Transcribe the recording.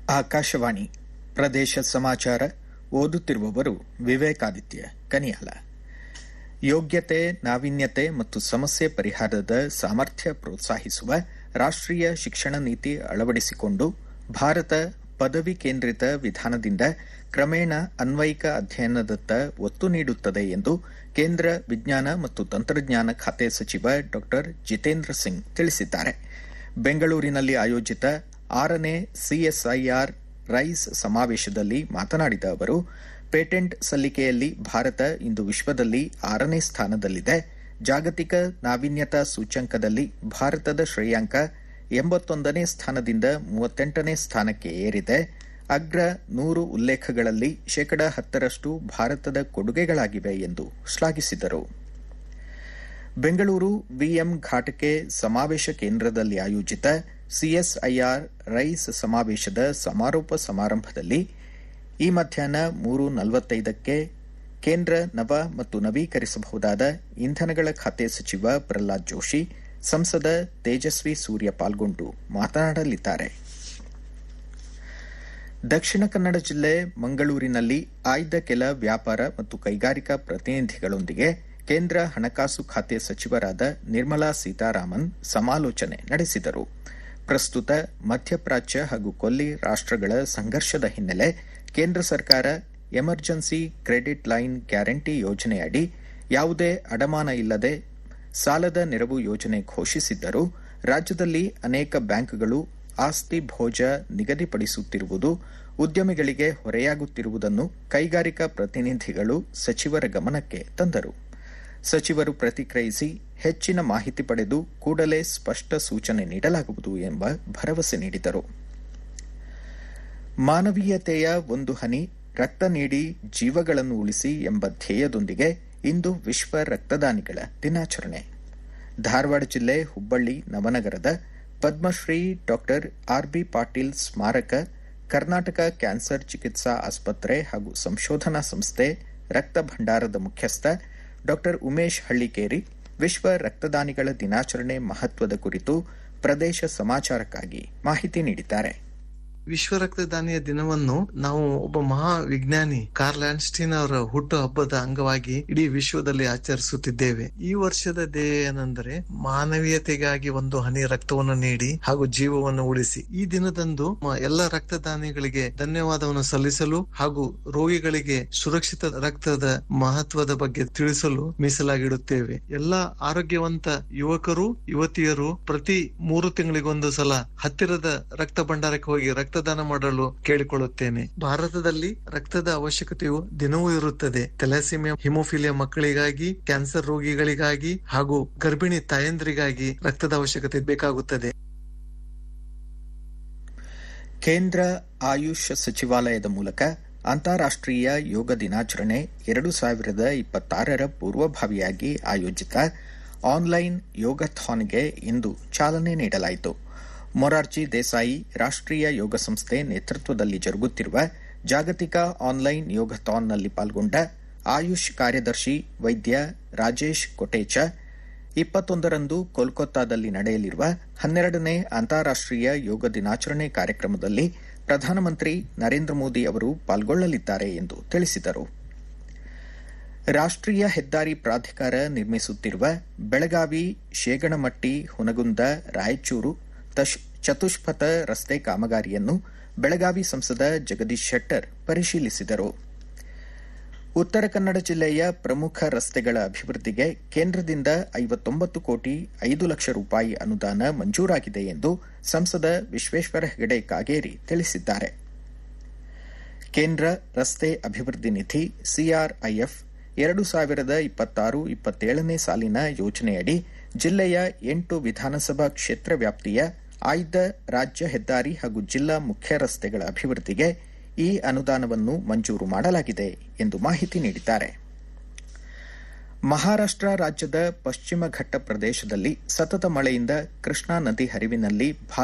ಆಕಾಶವಾಣಿ ಪ್ರದೇಶ ಸಮಾಚಾರ ಓದುತ್ತಿರುವವರು ವಿವೇಕಾದಿತ್ಯ ಕನಿಯಾಲ ಯೋಗ್ಯತೆ ನಾವೀನ್ಯತೆ ಮತ್ತು ಸಮಸ್ಯೆ ಪರಿಹಾರದ ಸಾಮರ್ಥ್ಯ ಪ್ರೋತ್ಸಾಹಿಸುವ ರಾಷ್ಟ್ರೀಯ ಶಿಕ್ಷಣ ನೀತಿ ಅಳವಡಿಸಿಕೊಂಡು ಭಾರತ ಪದವಿ ಕೇಂದ್ರಿತ ವಿಧಾನದಿಂದ ಕ್ರಮೇಣ ಅನ್ವಯಿಕ ಅಧ್ಯಯನದತ್ತ ಒತ್ತು ನೀಡುತ್ತದೆ ಎಂದು ಕೇಂದ್ರ ವಿಜ್ಞಾನ ಮತ್ತು ತಂತ್ರಜ್ಞಾನ ಖಾತೆ ಸಚಿವ ಡಾ ಜಿತೇಂದ್ರ ಸಿಂಗ್ ತಿಳಿಸಿದ್ದಾರೆ ಬೆಂಗಳೂರಿನಲ್ಲಿ ಆಯೋಜಿತ ಆರನೇ ಸಿಎಸ್ಐಆರ್ ರೈಸ್ ಸಮಾವೇಶದಲ್ಲಿ ಮಾತನಾಡಿದ ಅವರು ಪೇಟೆಂಟ್ ಸಲ್ಲಿಕೆಯಲ್ಲಿ ಭಾರತ ಇಂದು ವಿಶ್ವದಲ್ಲಿ ಆರನೇ ಸ್ಥಾನದಲ್ಲಿದೆ ಜಾಗತಿಕ ನಾವೀನ್ಯತಾ ಸೂಚ್ಯಂಕದಲ್ಲಿ ಭಾರತದ ಶ್ರೇಯಾಂಕ ಎಂಬತ್ತೊಂದನೇ ಸ್ಥಾನದಿಂದ ಮೂವತ್ತೆಂಟನೇ ಸ್ಥಾನಕ್ಕೆ ಏರಿದೆ ಅಗ್ರ ನೂರು ಉಲ್ಲೇಖಗಳಲ್ಲಿ ಶೇಕಡ ಹತ್ತರಷ್ಟು ಭಾರತದ ಕೊಡುಗೆಗಳಾಗಿವೆ ಎಂದು ಶ್ಲಾಘಿಸಿದರು ಬೆಂಗಳೂರು ವಿಎಂ ಘಾಟಕೆ ಸಮಾವೇಶ ಕೇಂದ್ರದಲ್ಲಿ ಆಯೋಜಿತ ಸಿಎಸ್ಐಆರ್ ರೈಸ್ ಸಮಾವೇಶದ ಸಮಾರೋಪ ಸಮಾರಂಭದಲ್ಲಿ ಈ ಮಧ್ಯಾಹ್ನ ಮೂರು ನಲವತ್ತೈದಕ್ಕೆ ಕೇಂದ್ರ ನವ ಮತ್ತು ನವೀಕರಿಸಬಹುದಾದ ಇಂಧನಗಳ ಖಾತೆ ಸಚಿವ ಪ್ರಹ್ಲಾದ್ ಜೋಶಿ ಸಂಸದ ತೇಜಸ್ವಿ ಸೂರ್ಯ ಪಾಲ್ಗೊಂಡು ಮಾತನಾಡಲಿದ್ದಾರೆ ದಕ್ಷಿಣ ಕನ್ನಡ ಜಿಲ್ಲೆ ಮಂಗಳೂರಿನಲ್ಲಿ ಆಯ್ದ ಕೆಲ ವ್ಯಾಪಾರ ಮತ್ತು ಕೈಗಾರಿಕಾ ಪ್ರತಿನಿಧಿಗಳೊಂದಿಗೆ ಕೇಂದ್ರ ಹಣಕಾಸು ಖಾತೆ ಸಚಿವರಾದ ನಿರ್ಮಲಾ ಸೀತಾರಾಮನ್ ಸಮಾಲೋಚನೆ ನಡೆಸಿದರು ಪ್ರಸ್ತುತ ಮಧ್ಯಪ್ರಾಚ್ಯ ಹಾಗೂ ಕೊಲ್ಲಿ ರಾಷ್ಟಗಳ ಸಂಘರ್ಷದ ಹಿನ್ನೆಲೆ ಕೇಂದ್ರ ಸರ್ಕಾರ ಎಮರ್ಜೆನ್ಸಿ ಕ್ರೆಡಿಟ್ ಲೈನ್ ಗ್ಯಾರಂಟಿ ಯೋಜನೆಯಡಿ ಯಾವುದೇ ಅಡಮಾನ ಇಲ್ಲದೆ ಸಾಲದ ನೆರವು ಯೋಜನೆ ಘೋಷಿಸಿದ್ದರೂ ರಾಜ್ಯದಲ್ಲಿ ಅನೇಕ ಬ್ಯಾಂಕ್ಗಳು ಆಸ್ತಿ ಭೋಜ ನಿಗದಿಪಡಿಸುತ್ತಿರುವುದು ಉದ್ಯಮಿಗಳಿಗೆ ಹೊರೆಯಾಗುತ್ತಿರುವುದನ್ನು ಕೈಗಾರಿಕಾ ಪ್ರತಿನಿಧಿಗಳು ಸಚಿವರ ಗಮನಕ್ಕೆ ತಂದರು ಸಚಿವರು ಪ್ರತಿಕ್ರಿಯಿಸಿ ಹೆಚ್ಚಿನ ಮಾಹಿತಿ ಪಡೆದು ಕೂಡಲೇ ಸ್ಪಷ್ಟ ಸೂಚನೆ ನೀಡಲಾಗುವುದು ಎಂಬ ಭರವಸೆ ನೀಡಿದರು ಮಾನವೀಯತೆಯ ಒಂದು ಹನಿ ರಕ್ತ ನೀಡಿ ಜೀವಗಳನ್ನು ಉಳಿಸಿ ಎಂಬ ಧ್ಯೇಯದೊಂದಿಗೆ ಇಂದು ವಿಶ್ವ ರಕ್ತದಾನಿಗಳ ದಿನಾಚರಣೆ ಧಾರವಾಡ ಜಿಲ್ಲೆ ಹುಬ್ಬಳ್ಳಿ ನವನಗರದ ಪದ್ಮಶ್ರೀ ಡಾಕ್ಟರ್ ಆರ್ಬಿ ಪಾಟೀಲ್ ಸ್ಮಾರಕ ಕರ್ನಾಟಕ ಕ್ಯಾನ್ಸರ್ ಚಿಕಿತ್ಸಾ ಆಸ್ಪತ್ರೆ ಹಾಗೂ ಸಂಶೋಧನಾ ಸಂಸ್ಥೆ ರಕ್ತ ಭಂಡಾರದ ಮುಖ್ಯಸ್ಥ ಡಾಕ್ಟರ್ ಉಮೇಶ್ ಹಳ್ಳಿಕೇರಿ ವಿಶ್ವ ರಕ್ತದಾನಿಗಳ ದಿನಾಚರಣೆ ಮಹತ್ವದ ಕುರಿತು ಪ್ರದೇಶ ಸಮಾಚಾರಕ್ಕಾಗಿ ಮಾಹಿತಿ ನೀಡಿದ್ದಾರೆ ವಿಶ್ವ ರಕ್ತದಾನಿಯ ದಿನವನ್ನು ನಾವು ಒಬ್ಬ ಮಹಾ ವಿಜ್ಞಾನಿ ಕಾರ್ಲ್ ಆನ್ಸ್ಟೀನ್ ಅವರ ಹುಟ್ಟು ಹಬ್ಬದ ಅಂಗವಾಗಿ ಇಡೀ ವಿಶ್ವದಲ್ಲಿ ಆಚರಿಸುತ್ತಿದ್ದೇವೆ ಈ ವರ್ಷದ ಧ್ಯೇಯ ಏನೆಂದರೆ ಮಾನವೀಯತೆಗಾಗಿ ಒಂದು ಹನಿ ರಕ್ತವನ್ನು ನೀಡಿ ಹಾಗೂ ಜೀವವನ್ನು ಉಳಿಸಿ ಈ ದಿನದಂದು ಎಲ್ಲ ರಕ್ತದಾನಿಗಳಿಗೆ ಧನ್ಯವಾದವನ್ನು ಸಲ್ಲಿಸಲು ಹಾಗೂ ರೋಗಿಗಳಿಗೆ ಸುರಕ್ಷಿತ ರಕ್ತದ ಮಹತ್ವದ ಬಗ್ಗೆ ತಿಳಿಸಲು ಮೀಸಲಾಗಿಡುತ್ತೇವೆ ಎಲ್ಲ ಆರೋಗ್ಯವಂತ ಯುವಕರು ಯುವತಿಯರು ಪ್ರತಿ ಮೂರು ತಿಂಗಳಿಗೊಂದು ಸಲ ಹತ್ತಿರದ ರಕ್ತ ಭಂಡಾರಕ್ಕೆ ಹೋಗಿ ರಕ್ತ ರಕ್ತದಾನ ಮಾಡಲು ಕೇಳಿಕೊಳ್ಳುತ್ತೇನೆ ಭಾರತದಲ್ಲಿ ರಕ್ತದ ಅವಶ್ಯಕತೆಯು ದಿನವೂ ಇರುತ್ತದೆ ಥೆಲಾಸಿಮಿಯಾ ಹಿಮೋಫಿಲಿಯಾ ಮಕ್ಕಳಿಗಾಗಿ ಕ್ಯಾನ್ಸರ್ ರೋಗಿಗಳಿಗಾಗಿ ಹಾಗೂ ಗರ್ಭಿಣಿ ತಾಯಂದ್ರಿಗಾಗಿ ರಕ್ತದ ಅವಶ್ಯಕತೆ ಬೇಕಾಗುತ್ತದೆ ಕೇಂದ್ರ ಆಯುಷ್ ಸಚಿವಾಲಯದ ಮೂಲಕ ಅಂತಾರಾಷ್ಟೀಯ ಯೋಗ ದಿನಾಚರಣೆ ಎರಡು ಸಾವಿರದ ಇಪ್ಪತ್ತಾರರ ಪೂರ್ವಭಾವಿಯಾಗಿ ಆಯೋಜಿತ ಆನ್ಲೈನ್ ಯೋಗಥಾನ್ಗೆ ಇಂದು ಚಾಲನೆ ನೀಡಲಾಯಿತು ಮೊರಾರ್ಜಿ ದೇಸಾಯಿ ರಾಷ್ಟೀಯ ಯೋಗ ಸಂಸ್ಥೆ ನೇತೃತ್ವದಲ್ಲಿ ಜರುಗುತ್ತಿರುವ ಜಾಗತಿಕ ಆನ್ಲೈನ್ ಯೋಗಥಾನ್ನಲ್ಲಿ ಪಾಲ್ಗೊಂಡ ಆಯುಷ್ ಕಾರ್ಯದರ್ಶಿ ವೈದ್ಯ ರಾಜೇಶ್ ಕೊಟೇಚ ಇಪ್ಪತ್ತೊಂದರಂದು ಕೋಲ್ಕತ್ತಾದಲ್ಲಿ ನಡೆಯಲಿರುವ ಹನ್ನೆರಡನೇ ಅಂತಾರಾಷ್ಟೀಯ ಯೋಗ ದಿನಾಚರಣೆ ಕಾರ್ಯಕ್ರಮದಲ್ಲಿ ಪ್ರಧಾನಮಂತ್ರಿ ನರೇಂದ್ರ ಮೋದಿ ಅವರು ಪಾಲ್ಗೊಳ್ಳಲಿದ್ದಾರೆ ಎಂದು ತಿಳಿಸಿದರು ರಾಷ್ಟೀಯ ಹೆದ್ದಾರಿ ಪ್ರಾಧಿಕಾರ ನಿರ್ಮಿಸುತ್ತಿರುವ ಬೆಳಗಾವಿ ಶೇಗಣಮಟ್ಟಿ ಹುನಗುಂದ ರಾಯಚೂರು ಚತುಷ್ಪಥ ರಸ್ತೆ ಕಾಮಗಾರಿಯನ್ನು ಬೆಳಗಾವಿ ಸಂಸದ ಜಗದೀಶ್ ಶೆಟ್ಟರ್ ಪರಿಶೀಲಿಸಿದರು ಉತ್ತರ ಕನ್ನಡ ಜಿಲ್ಲೆಯ ಪ್ರಮುಖ ರಸ್ತೆಗಳ ಅಭಿವೃದ್ಧಿಗೆ ಕೇಂದ್ರದಿಂದ ಐವತ್ತೊಂಬತ್ತು ಕೋಟಿ ಐದು ಲಕ್ಷ ರೂಪಾಯಿ ಅನುದಾನ ಮಂಜೂರಾಗಿದೆ ಎಂದು ಸಂಸದ ವಿಶ್ವೇಶ್ವರ ಹೆಗಡೆ ಕಾಗೇರಿ ತಿಳಿಸಿದ್ದಾರೆ ಕೇಂದ್ರ ರಸ್ತೆ ಅಭಿವೃದ್ಧಿ ನಿಧಿ ಸಿಆರ್ಐಎಫ್ ಎರಡು ಸಾವಿರದ ಇಪ್ಪತ್ತಾರು ಇಪ್ಪತ್ತೇಳನೇ ಸಾಲಿನ ಯೋಜನೆಯಡಿ ಜಿಲ್ಲೆಯ ಎಂಟು ವಿಧಾನಸಭಾ ಕ್ಷೇತ್ರ ವ್ಯಾಪ್ತಿಯ ಆಯ್ದ ರಾಜ್ಯ ಹೆದ್ದಾರಿ ಹಾಗೂ ಜಿಲ್ಲಾ ಮುಖ್ಯ ರಸ್ತೆಗಳ ಅಭಿವೃದ್ಧಿಗೆ ಈ ಅನುದಾನವನ್ನು ಮಂಜೂರು ಮಾಡಲಾಗಿದೆ ಎಂದು ಮಾಹಿತಿ ನೀಡಿದ್ದಾರೆ ಮಹಾರಾಷ್ಟ ರಾಜ್ಯದ ಪಶ್ಚಿಮ ಘಟ್ಟ ಪ್ರದೇಶದಲ್ಲಿ ಸತತ ಮಳೆಯಿಂದ ಕೃಷ್ಣಾ ನದಿ ಹರಿವಿನಲ್ಲಿ